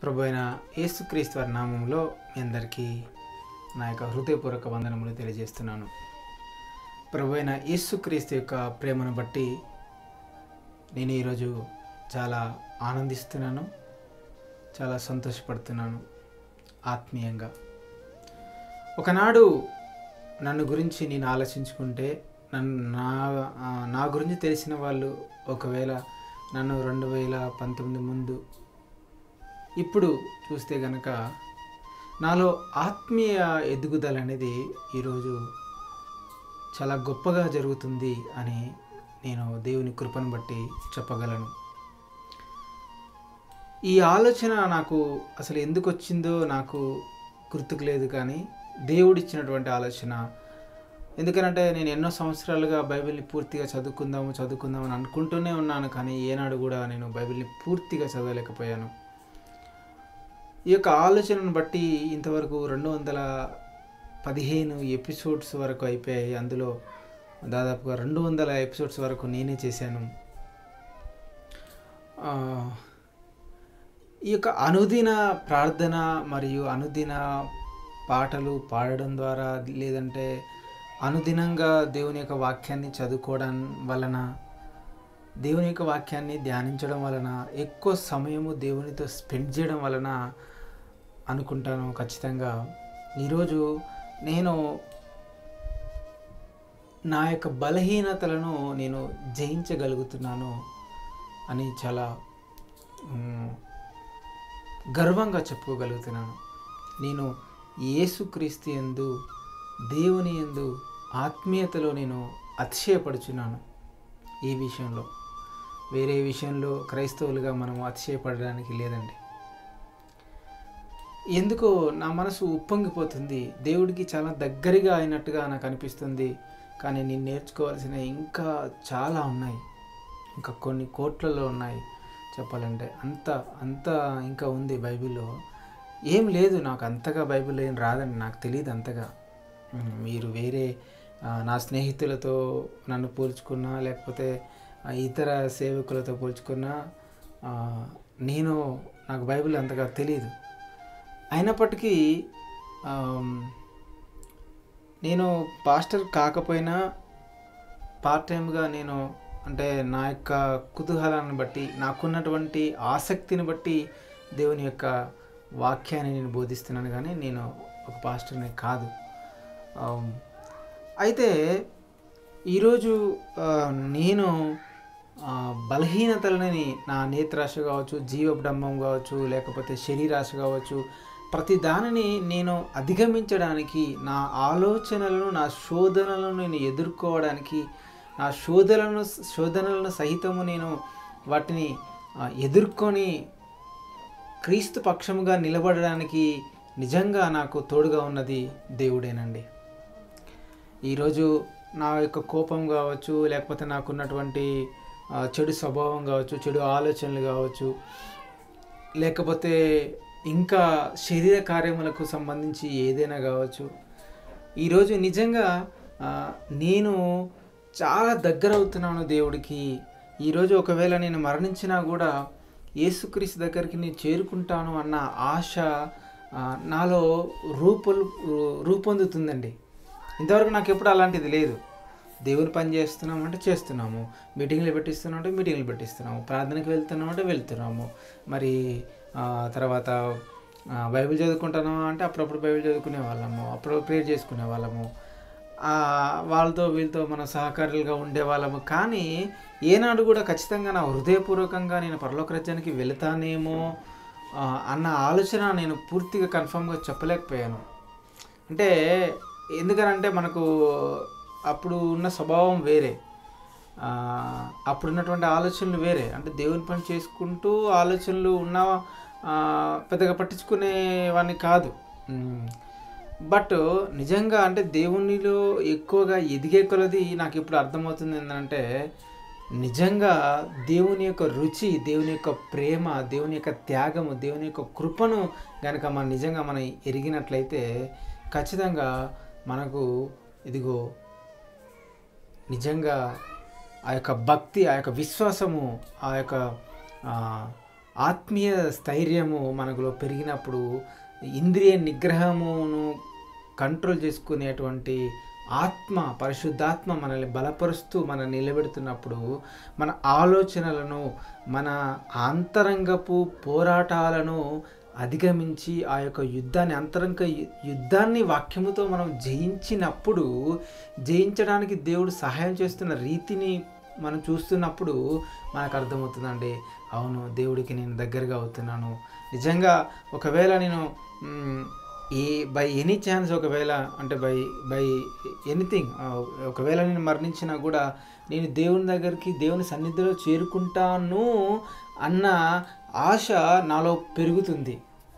ప్రభు అయిన యేసుక్రీస్తు వారి నామంలో మీ అందరికీ నా యొక్క హృదయపూర్వక వందనములు తెలియజేస్తున్నాను ప్రభు అయిన యేసుక్రీస్తు యొక్క ప్రేమను బట్టి నేను ఈరోజు చాలా ఆనందిస్తున్నాను చాలా సంతోషపడుతున్నాను ఆత్మీయంగా ఒకనాడు నన్ను గురించి నేను ఆలోచించుకుంటే నన్ను నా ఆ, నా గురించి తెలిసిన వాళ్ళు ఒకవేళ నన్ను రెండు వేల పంతొమ్మిది ముందు ఇప్పుడు చూస్తే గనక నాలో ఆత్మీయ ఎదుగుదల అనేది ఈరోజు చాలా గొప్పగా జరుగుతుంది అని నేను దేవుని కృపను బట్టి చెప్పగలను ఈ ఆలోచన నాకు అసలు ఎందుకు వచ్చిందో నాకు గుర్తుకు లేదు కానీ దేవుడిచ్చినటువంటి ఆలోచన ఎందుకనంటే నేను ఎన్నో సంవత్సరాలుగా బైబిల్ని పూర్తిగా చదువుకుందాము చదువుకుందాము అని అనుకుంటూనే ఉన్నాను కానీ ఏనాడు కూడా నేను బైబిల్ని పూర్తిగా చదవలేకపోయాను ఈ యొక్క ఆలోచనను బట్టి ఇంతవరకు రెండు వందల పదిహేను ఎపిసోడ్స్ వరకు అయిపోయాయి అందులో దాదాపుగా రెండు వందల ఎపిసోడ్స్ వరకు నేనే చేశాను ఆ, ఈ యొక్క అనుదిన ప్రార్థన మరియు అనుదిన పాటలు పాడడం ద్వారా లేదంటే అనుదినంగా దేవుని యొక్క వాక్యాన్ని చదువుకోవడం వలన దేవుని యొక్క వాక్యాన్ని ధ్యానించడం వలన ఎక్కువ సమయము దేవునితో స్పెండ్ చేయడం వలన అనుకుంటాను ఖచ్చితంగా ఈరోజు నేను నా యొక్క బలహీనతలను నేను జయించగలుగుతున్నాను అని చాలా మ్, గర్వంగా చెప్పుకోగలుగుతున్నాను నేను యేసుక్రీస్తు యందు దేవుని యందు ఆత్మీయతలో నేను అతిశయపడుచున్నాను ఈ విషయంలో వేరే విషయంలో క్రైస్తవులుగా మనం అతిశయపడడానికి లేదండి ఎందుకో నా మనసు ఉప్పొంగిపోతుంది దేవుడికి చాలా దగ్గరగా అయినట్టుగా నాకు అనిపిస్తుంది కానీ నేను నేర్చుకోవాల్సిన ఇంకా చాలా ఉన్నాయి ఇంకా కొన్ని కోట్లలో ఉన్నాయి చెప్పాలంటే అంత అంత ఇంకా ఉంది బైబిల్లో ఏం లేదు నాకు అంతగా బైబిల్ ఏం రాదండి నాకు తెలియదు అంతగా ఉమ్, మీరు వేరే ఆ, నా స్నేహితులతో నన్ను పోల్చుకున్నా లేకపోతే ఆ, ఇతర సేవకులతో పోల్చుకున్నా ఆ, నేను నాకు బైబిల్ అంతగా తెలియదు అయినప్పటికీ ఆమ్, నేను పాస్టర్ కాకపోయినా పార్ట్ టైంగా నేను అంటే నా యొక్క కుతూహలాన్ని బట్టి నాకున్నటువంటి ఆసక్తిని బట్టి దేవుని యొక్క వాక్యాన్ని నేను బోధిస్తున్నాను కానీ నేను ఒక పాస్టర్ని కాదు ఆమ్, అయితే ఈరోజు ఆ, నేను ఆ, బలహీనతలని నా నేత్రాశ కావచ్చు జీవబ్డంబం కావచ్చు లేకపోతే శరీరాశ కావచ్చు ప్రతి దానిని నేను అధిగమించడానికి నా ఆలోచనలను నా శోధనలను నేను ఎదుర్కోవడానికి నా శోధనలను శోధనలను సహితము నేను వాటిని ఆ, ఎదుర్కొని క్రీస్తు పక్షముగా నిలబడడానికి నిజంగా నాకు తోడుగా ఉన్నది దేవుడేనండి ఈరోజు నా యొక్క కోపం కావచ్చు లేకపోతే నాకున్నటువంటి ఆ, చెడు స్వభావం కావచ్చు చెడు ఆలోచనలు కావచ్చు లేకపోతే ఇంకా శరీర కార్యములకు సంబంధించి ఏదైనా కావచ్చు ఈరోజు నిజంగా ఆ, నేను చాలా దగ్గర అవుతున్నాను దేవుడికి ఈరోజు ఒకవేళ నేను మరణించినా కూడా యేసుక్రీస్తు దగ్గరికి నేను చేరుకుంటాను అన్న ఆశ ఆ, నాలో రూపొలు రూపొందుతుందండి ఇంతవరకు నాకు ఎప్పుడు అలాంటిది లేదు దేవుని పని చేస్తున్నాం అంటే చేస్తున్నాము మీటింగ్లు పెట్టిస్తున్నాం అంటే మీటింగ్లు పెట్టిస్తున్నాము ప్రార్థనకి వెళ్తున్నాం అంటే వెళ్తున్నాము మరి ఆ, తర్వాత ఆ, బైబిల్ చదువుకుంటున్నాము అంటే అప్పుడప్పుడు బైబిల్ చదువుకునే వాళ్ళము అప్పుడు ప్రేర్ చేసుకునే వాళ్ళము ఆ, వాళ్ళతో వీళ్ళతో మనం సహకారులుగా ఉండేవాళ్ళము కానీ ఏనాడు కూడా ఖచ్చితంగా నా హృదయపూర్వకంగా నేను పరలోక రాజ్యానికి వెళతానేమో ఆ, అన్న ఆలోచన నేను పూర్తిగా కన్ఫర్మ్గా చెప్పలేకపోయాను అంటే ఎందుకనంటే మనకు అప్పుడు ఉన్న స్వభావం వేరే ఆ, అప్పుడున్నటువంటి ఆలోచనలు వేరే అంటే దేవుని పని చేసుకుంటూ ఆలోచనలు ఉన్న ఆ, పెద్దగా పట్టించుకునేవాడిని కాదు ఉమ్. బట్ నిజంగా అంటే దేవునిలో ఎక్కువగా ఎదిగే కొలది నాకు ఇప్పుడు అర్థమవుతుంది ఏంటంటే నిజంగా దేవుని యొక్క రుచి దేవుని యొక్క ప్రేమ దేవుని యొక్క త్యాగము దేవుని యొక్క కృపను కనుక మనం నిజంగా మనం ఎరిగినట్లయితే ఖచ్చితంగా మనకు ఇదిగో నిజంగా ఆ యొక్క భక్తి ఆ యొక్క విశ్వాసము ఆ యొక్క ఆ, ఆత్మీయ స్థైర్యము మనలో పెరిగినప్పుడు ఇంద్రియ నిగ్రహమును కంట్రోల్ చేసుకునేటువంటి ఆత్మ పరిశుద్ధాత్మ మనల్ని బలపరుస్తూ మనం నిలబెడుతున్నప్పుడు మన ఆలోచనలను మన ఆంతరంగపు పోరాటాలను అధిగమించి ఆ యొక్క యుద్ధాన్ని అంతరంగ యు- యుద్ధాన్ని వాక్యముతో మనం జయించినప్పుడు జయించడానికి దేవుడు సహాయం చేస్తున్న రీతిని మనం చూస్తున్నప్పుడు మనకు అర్థమవుతుందండి అవును దేవుడికి నేను దగ్గరగా అవుతున్నాను నిజంగా ఒకవేళ నేను మ్, ఈ బై ఎనీ ఛాన్స్ ఒకవేళ అంటే బై బై ఎనీథింగ్ ఒకవేళ నేను మరణించినా కూడా నేను దేవుని దగ్గరికి దేవుని సన్నిధిలో చేరుకుంటాను అన్న ఆశ నాలో పెరుగుతుంది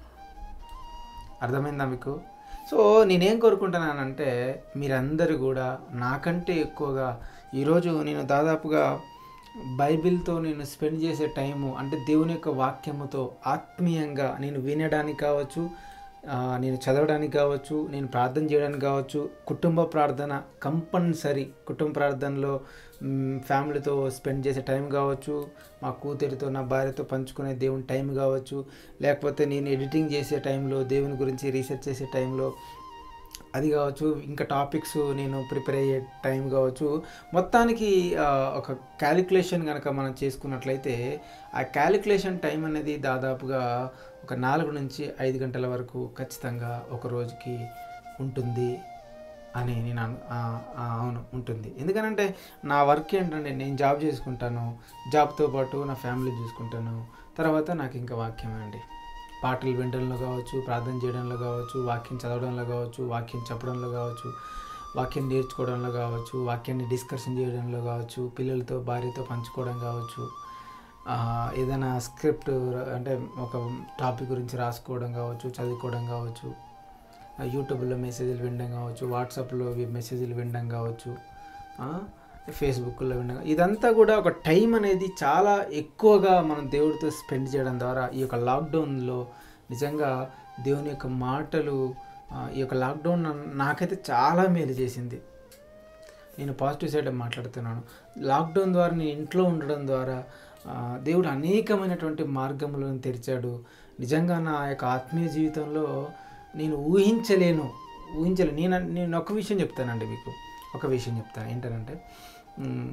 అర్థమైందా మీకు సో నేనేం కోరుకుంటున్నానంటే మీరందరూ కూడా నాకంటే ఎక్కువగా ఈరోజు నేను దాదాపుగా బైబిల్తో నేను స్పెండ్ చేసే టైము అంటే దేవుని యొక్క వాక్యముతో ఆత్మీయంగా నేను వినడానికి కావచ్చు ఆ, నేను చదవడానికి కావచ్చు నేను ప్రార్థన చేయడానికి కావచ్చు కుటుంబ ప్రార్థన కంపల్సరీ కుటుంబ ప్రార్థనలో మ్, ఫ్యామిలీతో స్పెండ్ చేసే టైం కావచ్చు మా కూతురితో నా భార్యతో పంచుకునే దేవుని టైం కావచ్చు లేకపోతే నేను ఎడిటింగ్ చేసే టైంలో దేవుని గురించి రీసెర్చ్ చేసే టైంలో అది కావచ్చు ఇంకా టాపిక్స్ నేను ప్రిపేర్ అయ్యే టైం కావచ్చు మొత్తానికి ఆ, ఒక క్యాలిక్యులేషన్ కనుక మనం చేసుకున్నట్లయితే ఆ క్యాలిక్యులేషన్ టైం అనేది దాదాపుగా ఒక నాలుగు నుంచి ఐదు గంటల వరకు ఖచ్చితంగా ఒక రోజుకి ఉంటుంది అని నేను అను- ఆ, ఆ, అవును ఉంటుంది ఎందుకనంటే నా వర్క్ ఏంటంటే నేను జాబ్ చేసుకుంటాను జాబ్తో పాటు నా ఫ్యామిలీ చూసుకుంటాను తర్వాత నాకు ఇంకా వాక్యమే అండి పాటలు వినడంలో కావచ్చు ప్రార్థన చేయడంలో కావచ్చు వాక్యం చదవడంలో కావచ్చు వాక్యం చెప్పడంలో కావచ్చు వాక్యం నేర్చుకోవడంలో కావచ్చు వాక్యాన్ని డిస్కషన్ చేయడంలో కావచ్చు పిల్లలతో భార్యతో పంచుకోవడం కావచ్చు ఆ, ఏదైనా స్క్రిప్ట్ అంటే ఒక టాపిక్ గురించి రాసుకోవడం కావచ్చు చదువుకోవడం కావచ్చు ఆ, యూట్యూబ్లో మెసేజ్లు వినడం కావచ్చు వాట్సాప్లో వి- మెసేజ్లు వినడం కావచ్చు ఆ, ఫేస్బుక్లో వినడం ఇదంతా కూడా ఒక టైం అనేది చాలా ఎక్కువగా మనం దేవుడితో స్పెండ్ చేయడం ద్వారా ఈ యొక్క లాక్డౌన్లో నిజంగా దేవుని యొక్క మాటలు ఆ, ఈ యొక్క లాక్డౌన్ నన్ను- నాకైతే చాలా మేలు చేసింది నేను పాజిటివ్ సైడ్ మాట్లాడుతున్నాను లాక్డౌన్ ద్వారా నేను ఇంట్లో ఉండడం ద్వారా ఆ, దేవుడు అనేకమైనటువంటి మార్గములను తెరిచాడు నిజంగా నా యొక్క ఆత్మీయ జీవితంలో నేను ఊహించలేను ఊహించలేను నేను నేను ఒక విషయం చెప్తానండి మీకు ఒక విషయం చెప్తాను ఏంటంటే మ్,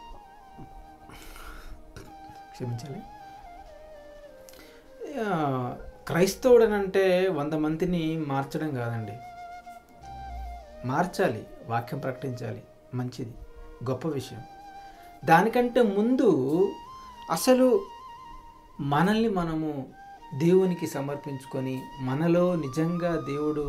క్షమించాలి ఆ, క్రైస్తవుడనంటే వంద మందిని మార్చడం కాదండి మార్చాలి వాక్యం ప్రకటించాలి మంచిది గొప్ప విషయం దానికంటే ముందు అసలు మనల్ని మనము దేవునికి సమర్పించుకొని మనలో నిజంగా దేవుడు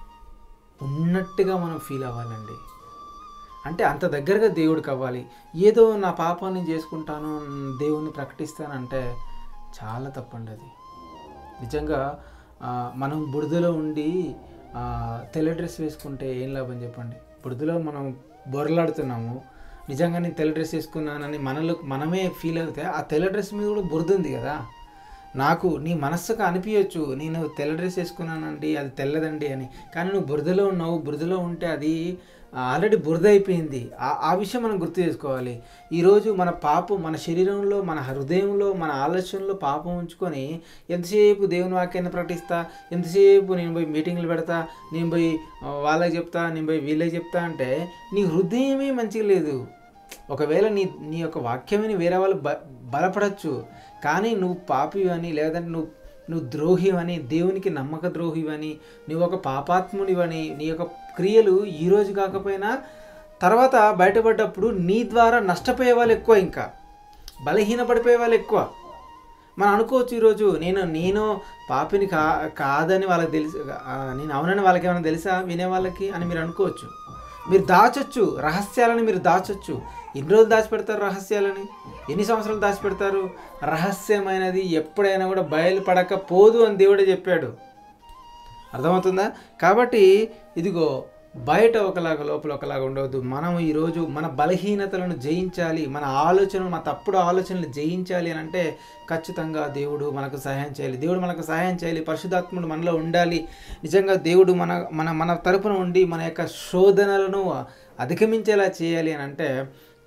ఉన్నట్టుగా మనం ఫీల్ అవ్వాలండి అంటే అంత దగ్గరగా దేవుడికి అవ్వాలి ఏదో నా పాపాన్ని చేసుకుంటాను దేవుణ్ణి ప్రకటిస్తానంటే చాలా తప్పండి అది నిజంగా ఆ, మనం బురదలో ఉండి ఆ, తెల్ల డ్రెస్ వేసుకుంటే ఏం లాభం చెప్పండి బురదలో మనం బొరలాడుతున్నాము నిజంగా నేను తెల్ల డ్రెస్ వేసుకున్నానని మనలో మనమే ఫీల్ అవుతే ఆ తెల్ల డ్రెస్ మీద కూడా బురద ఉంది కదా నాకు నీ మనస్సుకు అనిపించచ్చు నేను తెల్ల డ్రెస్ వేసుకున్నానండి అది తెల్లదండి అని కానీ నువ్వు బురదలో ఉన్నావు బురదలో ఉంటే అది ఆల్రెడీ బురద అయిపోయింది ఆ ఆ విషయం మనం గుర్తు చేసుకోవాలి ఈరోజు మన పాపం మన శరీరంలో మన హృదయంలో మన ఆలోచనలో పాపం ఉంచుకొని ఎంతసేపు దేవుని వాక్యాన్ని ప్రకటిస్తా ఎంతసేపు నేను పోయి మీటింగ్లు పెడతా నేను పోయి ఆ, వాళ్ళకి చెప్తా నేను పోయి వీళ్ళకి చెప్తా అంటే నీ హృదయమే మంచిగా లేదు ఒకవేళ నీ నీ యొక్క వాక్యమని వేరే వాళ్ళు బ బలపడచ్చు కానీ నువ్వు పాపివని లేదంటే నువ్వు నువ్వు ద్రోహివని దేవునికి నమ్మక ద్రోహివని నువ్వు ఒక పాపాత్మునివని నీ యొక్క క్రియలు ఈరోజు కాకపోయినా తర్వాత బయటపడ్డప్పుడు నీ ద్వారా నష్టపోయే వాళ్ళు ఎక్కువ ఇంకా బలహీనపడిపోయే వాళ్ళు ఎక్కువ మనం అనుకోవచ్చు ఈరోజు నేను నేను పాపిని కా కాదని వాళ్ళకి తెలుసు ఆ, నేను అవునని వాళ్ళకి ఏమైనా తెలుసా వినే వాళ్ళకి అని మీరు అనుకోవచ్చు మీరు దాచొచ్చు రహస్యాలని మీరు దాచొచ్చు ఎన్ని రోజులు దాచిపెడతారు రహస్యాలని ఎన్ని సంవత్సరాలు దాచిపెడతారు రహస్యమైనది ఎప్పుడైనా కూడా బయలుపడకపోదు అని దేవుడే చెప్పాడు అర్థమవుతుందా కాబట్టి ఇదిగో బయట ఒకలాగా లోపల ఒకలాగా ఉండవద్దు మనం ఈరోజు మన బలహీనతలను జయించాలి మన ఆలోచనలు మన తప్పుడు ఆలోచనలు జయించాలి అని అంటే ఖచ్చితంగా దేవుడు మనకు సహాయం చేయాలి దేవుడు మనకు సహాయం చేయాలి పరిశుధాత్ముడు మనలో ఉండాలి నిజంగా దేవుడు మన మన మన తరపున ఉండి మన యొక్క శోధనలను అధిగమించేలా చేయాలి అని అంటే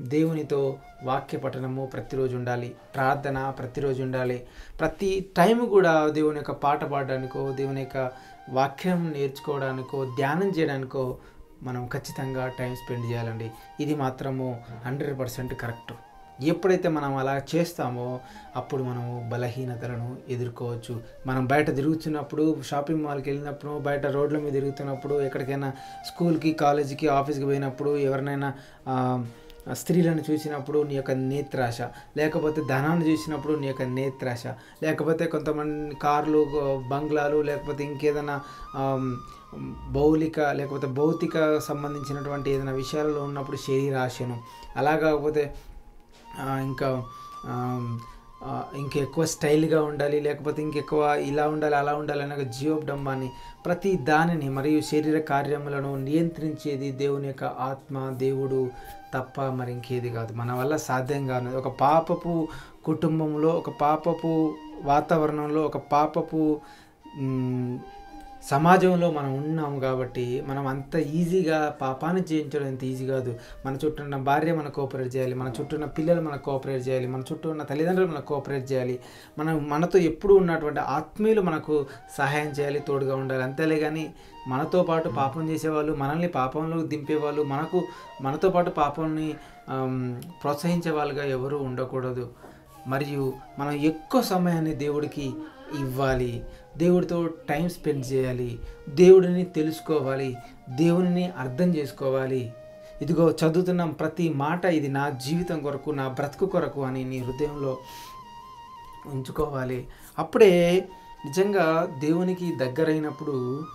దేవునితో వాక్య పఠనము ప్రతిరోజు ఉండాలి ప్రార్థన ప్రతిరోజు ఉండాలి ప్రతి టైం కూడా దేవుని యొక్క పాట పాడడానికో దేవుని యొక్క వాక్యం నేర్చుకోవడానికో ధ్యానం చేయడానికో మనం ఖచ్చితంగా టైం స్పెండ్ చేయాలండి ఇది మాత్రము హండ్రెడ్ పర్సెంట్ కరెక్ట్ ఎప్పుడైతే మనం అలా చేస్తామో అప్పుడు మనము బలహీనతలను ఎదుర్కోవచ్చు మనం బయట తిరుగుతున్నప్పుడు షాపింగ్ మాల్కి వెళ్ళినప్పుడు బయట రోడ్ల మీద తిరుగుతున్నప్పుడు ఎక్కడికైనా స్కూల్కి కాలేజీకి ఆఫీస్కి పోయినప్పుడు ఎవరినైనా ఆ, స్త్రీలను చూసినప్పుడు నీ యొక్క నేత్రాశ లేకపోతే ధనాన్ని చూసినప్పుడు నీ యొక్క నేత్రాశ లేకపోతే కొంతమంది కార్లు బంగ్లాలు లేకపోతే ఇంకేదైనా ఆమ్, భౌలిక లేకపోతే భౌతిక సంబంధించినటువంటి ఏదైనా విషయాలలో ఉన్నప్పుడు శరీరాశను అలా కాకపోతే ఆ, ఇంకా ఆమ్, ఆ, ఇంకెక్కువ స్టైల్గా ఉండాలి లేకపోతే ఇంకెక్కువ ఇలా ఉండాలి అలా ఉండాలి అనే ఒక జీవోబ్డంబాన్ని ప్రతి దానిని మరియు శరీర కార్యములను నియంత్రించేది దేవుని యొక్క ఆత్మ దేవుడు తప్ప మరి ఇంకేది కాదు మన వల్ల సాధ్యం కాదు ఒక పాపపు కుటుంబంలో ఒక పాపపు వాతావరణంలో ఒక పాపపు మ్, సమాజంలో మనం ఉన్నాం కాబట్టి మనం అంత ఈజీగా పాపాన్ని జయించడం ఎంత ఈజీ కాదు మన చుట్టూ ఉన్న భార్య మన కోఆపరేట్ చేయాలి మన చుట్టూ ఉన్న పిల్లలు మనకు కోఆపరేట్ చేయాలి మన చుట్టూ ఉన్న తల్లిదండ్రులు మనకు కోఆపరేట్ చేయాలి మనం మనతో ఎప్పుడు ఉన్నటువంటి ఆత్మీయులు మనకు సహాయం చేయాలి తోడుగా ఉండాలి అంతేలే కానీ మనతో పాటు పాపం చేసేవాళ్ళు మనల్ని పాపంలో దింపేవాళ్ళు మనకు మనతో పాటు పాపాన్ని ఆమ్, ప్రోత్సహించే వాళ్ళుగా ఎవరు ఉండకూడదు మరియు మనం ఎక్కువ సమయాన్ని దేవుడికి ఇవ్వాలి దేవుడితో టైం స్పెండ్ చేయాలి దేవుడిని తెలుసుకోవాలి దేవుడిని అర్థం చేసుకోవాలి ఇదిగో చదువుతున్న ప్రతి మాట ఇది నా జీవితం కొరకు నా బ్రతుకు కొరకు అని నీ హృదయంలో ఉంచుకోవాలి అప్పుడే నిజంగా దేవునికి దగ్గరైనప్పుడు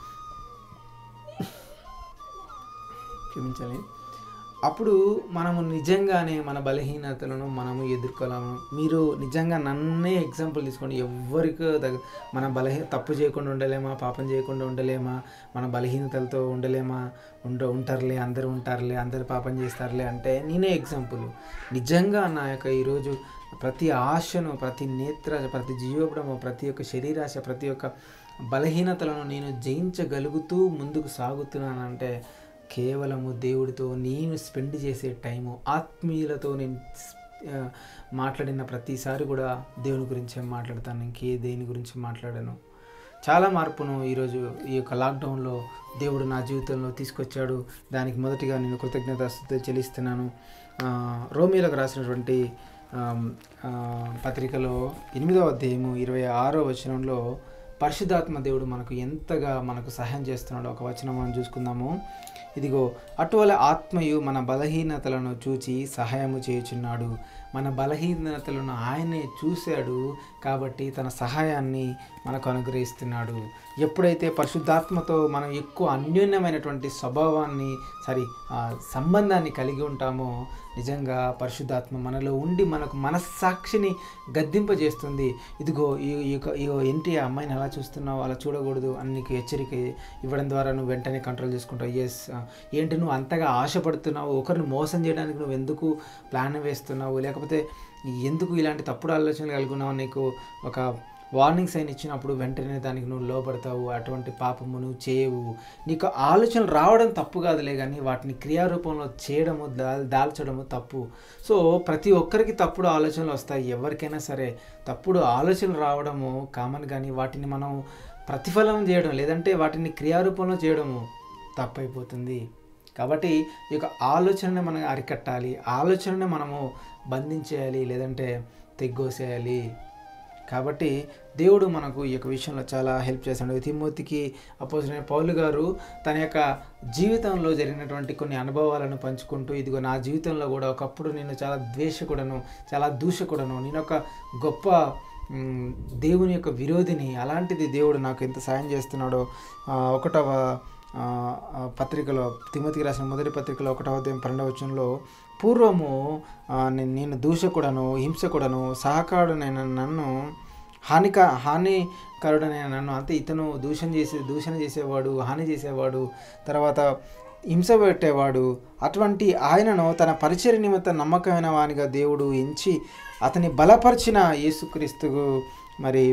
క్షమించాలి అప్పుడు మనము నిజంగానే మన బలహీనతలను మనము ఎదుర్కోలేము మీరు నిజంగా నన్నే ఎగ్జాంపుల్ తీసుకోండి ఎవరికి దగ్గర మన బలహీన తప్పు చేయకుండా ఉండలేమా పాపం చేయకుండా ఉండలేమా మన బలహీనతలతో ఉండలేమా ఉండ ఉంటారులే అందరూ ఉంటారులే అందరు పాపం చేస్తారులే అంటే నేనే ఎగ్జాంపుల్ నిజంగా నా యొక్క ఈరోజు ప్రతి ఆశను ప్రతి నేత్ర ప్రతి జీవోపడము ప్రతి ఒక్క శరీరాశ ప్రతి ఒక్క బలహీనతలను నేను జయించగలుగుతూ ముందుకు సాగుతున్నానంటే కేవలము దేవుడితో నేను స్పెండ్ చేసే టైము ఆత్మీయులతో నేను ఆ, మాట్లాడిన ప్రతిసారి కూడా దేవుని గురించే మాట్లాడతాను ఇంకే దేని గురించి మాట్లాడాను చాలా మార్పును ఈరోజు ఈ యొక్క లాక్డౌన్లో దేవుడు నా జీవితంలో తీసుకొచ్చాడు దానికి మొదటిగా నేను కృతజ్ఞత చెల్లిస్తున్నాను ఆ, రోమిలకు రాసినటువంటి ఆమ్, ఆ, పత్రికలో ఎనిమిదవ అధ్యాయము ఇరవై ఆరో వచనంలో పరిశుద్ధాత్మ దేవుడు మనకు ఎంతగా మనకు సహాయం చేస్తున్నాడో ఒక వచనం మనం చూసుకుందాము ఇదిగో అటువల ఆత్మయు మన బలహీనతలను చూచి సహాయము చేయుచున్నాడు మన బలహీనతలను ఆయనే చూశాడు కాబట్టి తన సహాయాన్ని మనకు అనుగ్రహిస్తున్నాడు ఎప్పుడైతే పరిశుద్ధాత్మతో మనం ఎక్కువ అన్యోన్యమైనటువంటి స్వభావాన్ని సారీ ఆ, సంబంధాన్ని కలిగి ఉంటామో నిజంగా పరిశుద్ధాత్మ మనలో ఉండి మనకు మనస్సాక్షిని గద్దింపజేస్తుంది ఇదిగో ఈ ఈ యొక్క ఈ ఏంటి ఆ అమ్మాయిని అలా చూస్తున్నావు అలా చూడకూడదు అని నీకు హెచ్చరిక ఇవ్వడం ద్వారా నువ్వు వెంటనే కంట్రోల్ చేసుకుంటావు ఎస్ ఏంటి నువ్వు అంతగా ఆశపడుతున్నావు ఒకరిని మోసం చేయడానికి నువ్వు ఎందుకు ప్లాన్ వేస్తున్నావు లేకపోతే ఎందుకు ఇలాంటి తప్పుడు ఆలోచనలు కలిగి ఉన్నావు నీకు ఒక వార్నింగ్ సైన్ ఇచ్చినప్పుడు వెంటనే దానికి నువ్వు లోపడతావు అటువంటి పాపము నువ్వు చేయవు నీకు ఆలోచనలు రావడం తప్పు కాదులే కానీ వాటిని క్రియారూపంలో చేయడము దాల్ దాల్చడము తప్పు సో ప్రతి ఒక్కరికి తప్పుడు ఆలోచనలు వస్తాయి ఎవరికైనా సరే తప్పుడు ఆలోచనలు రావడము కామన్ కానీ వాటిని మనం ప్రతిఫలం చేయడం లేదంటే వాటిని క్రియారూపంలో చేయడము తప్పైపోతుంది కాబట్టి ఈ యొక్క ఆలోచనని మనం అరికట్టాలి ఆలోచనని మనము బంధించేయాలి లేదంటే తెగ్గోసేయాలి కాబట్టి దేవుడు మనకు ఈ యొక్క విషయంలో చాలా హెల్ప్ చేస్తాడు తిమ్మోతికి అపోజిన పౌలు గారు తన యొక్క జీవితంలో జరిగినటువంటి కొన్ని అనుభవాలను పంచుకుంటూ ఇదిగో నా జీవితంలో కూడా ఒకప్పుడు నేను చాలా ద్వేషకుడను చాలా దూషకుడను నేను ఒక గొప్ప మ్, దేవుని యొక్క విరోధిని అలాంటిది దేవుడు నాకు ఎంత సాయం చేస్తున్నాడో ఆ, ఒకటవ ఆ, ఆ, పత్రికలో తిమ్మతికి రాసిన మొదటి పత్రికలో ఒకటవ అధ్యాయం పన్నెండవ వచనంలో పూర్వము ఆ, నేను నేను దూషకుడను హింసకుడను సహకారుడనైన నన్ను హానిక హానికరుడనైన నన్ను అంతే ఇతను దూషణ చేసే దూషణ చేసేవాడు హాని చేసేవాడు తర్వాత హింస పెట్టేవాడు అటువంటి ఆయనను తన పరిచయ నిమిత్తం నమ్మకమైన వానిగా దేవుడు ఎంచి అతని బలపరిచిన యేసుక్రీస్తుకు మరి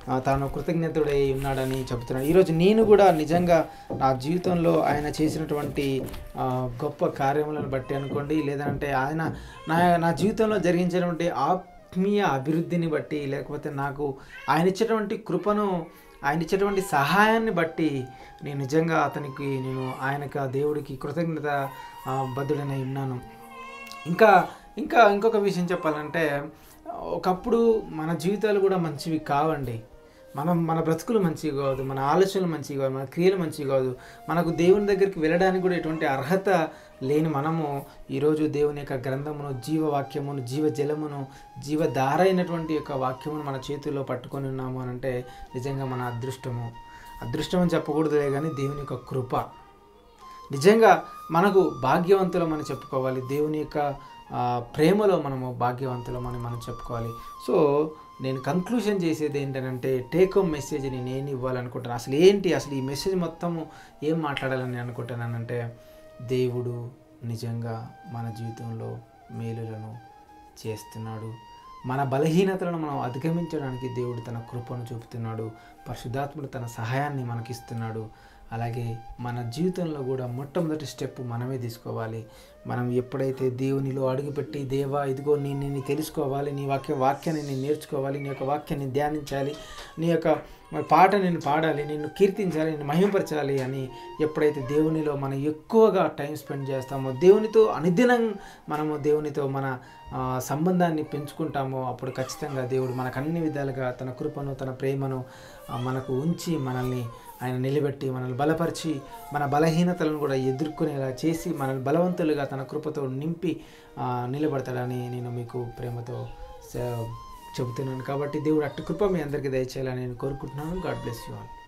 ఆ, తాను కృతజ్ఞతుడై ఉన్నాడని చెబుతున్నాడు ఈరోజు నేను కూడా నిజంగా నా జీవితంలో ఆయన చేసినటువంటి ఆ, గొప్ప కార్యములను బట్టి అనుకోండి లేదంటే ఆయన నా నా జీవితంలో జరిగించినటువంటి ఆత్మీయ అభివృద్ధిని బట్టి లేకపోతే నాకు ఆయన ఇచ్చేటువంటి కృపను ఆయన ఇచ్చేటువంటి సహాయాన్ని బట్టి నేను నిజంగా అతనికి నేను ఆయనకు ఆ దేవుడికి కృతజ్ఞత ఆ, బద్ధుడనై ఉన్నాను ఇంకా ఇంకా ఇంకొక విషయం చెప్పాలంటే ఒకప్పుడు మన జీవితాలు కూడా మంచివి కావండి మనం మన బ్రతుకులు మంచివి కాదు మన ఆలోచనలు మంచివి కాదు మన క్రియలు మంచివి కాదు మనకు దేవుని దగ్గరికి వెళ్ళడానికి కూడా ఎటువంటి అర్హత లేని మనము ఈరోజు దేవుని యొక్క గ్రంథమును జీవవాక్యమును జీవ జలమును జీవధార అయినటువంటి యొక్క వాక్యమును మన చేతుల్లో పట్టుకొని ఉన్నాము అని అంటే నిజంగా మన అదృష్టము అదృష్టం అని చెప్పకూడదులే కానీ దేవుని యొక్క కృప నిజంగా మనకు భాగ్యవంతులమని చెప్పుకోవాలి దేవుని యొక్క ఆ, ప్రేమలో మనము భాగ్యవంతులమని మనం చెప్పుకోవాలి సో నేను కంక్లూషన్ చేసేది ఏంటంటే టేక్ హోమ్ మెసేజ్ని నేను ఇవ్వాలనుకుంటున్నాను అసలు ఏంటి అసలు ఈ మెసేజ్ మొత్తము ఏం మాట్లాడాలని అనుకుంటున్నానంటే దేవుడు నిజంగా మన జీవితంలో మేలులను చేస్తున్నాడు మన బలహీనతలను మనం అధిగమించడానికి దేవుడు తన కృపను చూపుతున్నాడు పరిశుద్ధాత్ముడు తన సహాయాన్ని మనకిస్తున్నాడు అలాగే మన జీవితంలో కూడా మొట్టమొదటి స్టెప్ మనమే తీసుకోవాలి మనం ఎప్పుడైతే దేవునిలో అడుగుపెట్టి దేవా ఇదిగో నేను నిన్ను తెలుసుకోవాలి నీ వాక్య వాక్యాన్ని నేను నేర్చుకోవాలి నీ యొక్క వాక్యాన్ని ధ్యానించాలి నీ యొక్క పాట నేను పాడాలి నిన్ను కీర్తించాలి నేను మహింపరచాలి అని ఎప్పుడైతే దేవునిలో మనం ఎక్కువగా టైం స్పెండ్ చేస్తామో దేవునితో అనుదినం మనము దేవునితో మన ఆ, సంబంధాన్ని పెంచుకుంటామో అప్పుడు ఖచ్చితంగా దేవుడు మనకు అన్ని విధాలుగా తన కృపను తన ప్రేమను ఆ, మనకు ఉంచి మనల్ని ఆయన నిలబెట్టి మనల్ని బలపరిచి మన బలహీనతలను కూడా ఎదుర్కొనేలా చేసి మనల్ని బలవంతులుగా తన కృపతో నింపి ఆ, నిలబడతాడని నేను మీకు ప్రేమతో స- చెబుతున్నాను కాబట్టి దేవుడు అట్టి కృప మీ అందరికీ దయచేయాలని నేను కోరుకుంటున్నాను గాడ్ బ్లెస్ యూ ఆల్